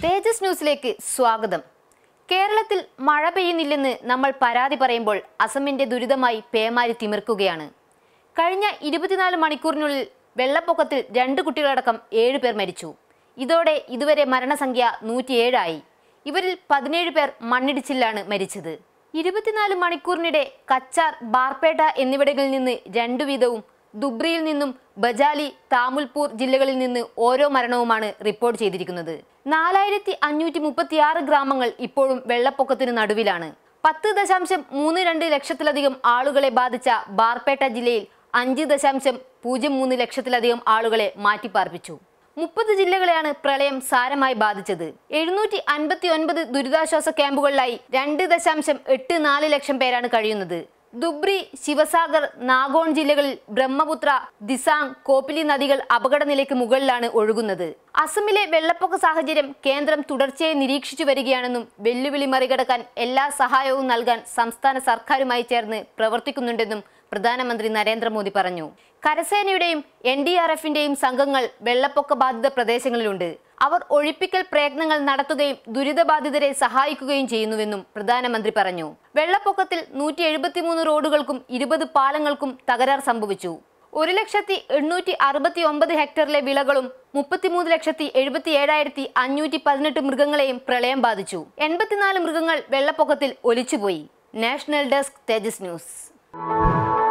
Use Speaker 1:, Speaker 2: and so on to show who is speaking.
Speaker 1: തേജസ് ന്യൂസിലേക്ക് സ്വാഗതം കേരളത്തിൽ മഴ പെയ്യുന്നില്ലെന്ന് നമ്മൾ പരാതി പറയുമ്പോൾ അസമിന്റെ ദുരിതമായി പേമാരി തിമിർക്കുകയാണ് കഴിഞ്ഞ ഇരുപത്തിനാല് മണിക്കൂറിനുള്ളിൽ വെള്ളപ്പൊക്കത്തിൽ രണ്ട് കുട്ടികളടക്കം ഏഴ് പേർ മരിച്ചു ഇതോടെ ഇതുവരെ മരണസംഖ്യ നൂറ്റിയേഴായി ഇവരിൽ പതിനേഴ് പേർ മണ്ണിടിച്ചിലാണ് മരിച്ചത് ഇരുപത്തിനാല് മണിക്കൂറിനിടെ കച്ചാർ ബാർപേട്ട എന്നിവിടങ്ങളിൽ നിന്ന് രണ്ടു വീതവും ദുബ്രിയിൽ നിന്നും ബജാലി താമുൽപൂർ ജില്ലകളിൽ നിന്ന് ഓരോ മരണവുമാണ് റിപ്പോർട്ട് ചെയ്തിരിക്കുന്നത് നാലായിരത്തി അഞ്ഞൂറ്റി മുപ്പത്തിയാറ് ഗ്രാമങ്ങൾ ഇപ്പോഴും വെള്ളപ്പൊക്കത്തിന് നടുവിലാണ് പത്ത് ദശാംശം മൂന്ന് രണ്ട് ലക്ഷത്തിലധികം ആളുകളെ ബാധിച്ച ബാർപേട്ട ജില്ലയിൽ അഞ്ച് ദശാംശം പൂജ്യം മൂന്ന് ലക്ഷത്തിലധികം ആളുകളെ മാറ്റിപ്പാർപ്പിച്ചു മുപ്പത് ജില്ലകളെയാണ് പ്രളയം സാരമായി ബാധിച്ചത് എഴുന്നൂറ്റി അൻപത്തി ഒൻപത് ദുരിതാശ്വാസ ക്യാമ്പുകളിലായി രണ്ട് ദശാംശം എട്ട് നാല് ലക്ഷം പേരാണ് കഴിയുന്നത് ദുബ്രി ശിവസാഗർ നാഗോൺ ജില്ലകളിൽ ബ്രഹ്മപുത്ര ദിസാങ് കോപ്പിലി നദികൾ അപകടനിലയ്ക്ക് മുകളിലാണ് ഒഴുകുന്നത് അസമിലെ വെള്ളപ്പൊക്ക സാഹചര്യം കേന്ദ്രം തുടർച്ചയായി നിരീക്ഷിച്ചു വരികയാണെന്നും വെല്ലുവിളി മറികടക്കാൻ എല്ലാ സഹായവും നൽകാൻ സംസ്ഥാന സർക്കാരുമായി ചേർന്ന് പ്രവർത്തിക്കുന്നുണ്ടെന്നും പ്രധാനമന്ത്രി നരേന്ദ്രമോദി പറഞ്ഞു കരസേനയുടെയും എൻ ഡി ആർ എഫിന്റെയും സംഘങ്ങൾ വെള്ളപ്പൊക്ക ബാധിത പ്രദേശങ്ങളിലുണ്ട് അവർ ഒഴിപ്പിക്കൽ പ്രയത്നങ്ങൾ നടത്തുകയും ദുരിതബാധിതരെ സഹായിക്കുകയും ചെയ്യുന്നുവെന്നും പ്രധാനമന്ത്രി പറഞ്ഞു വെള്ളപ്പൊക്കത്തിൽ നൂറ്റി എഴുപത്തിമൂന്ന് റോഡുകൾക്കും ഇരുപത് പാലങ്ങൾക്കും തകരാർ സംഭവിച്ചു ഒരു ലക്ഷത്തി എണ്ണൂറ്റി അറുപത്തി ഒമ്പത് ഹെക്ടറിലെ വിളകളും മുപ്പത്തിമൂന്ന് ലക്ഷത്തി എഴുപത്തി ഏഴായിരത്തി അഞ്ഞൂറ്റി പതിനെട്ട് മൃഗങ്ങളെയും പ്രളയം ബാധിച്ചു എൺപത്തിനാല് മൃഗങ്ങൾ വെള്ളപ്പൊക്കത്തിൽ ഒലിച്ചുപോയി നാഷണൽ ഡെസ്ക് തേജസ് ന്യൂസ്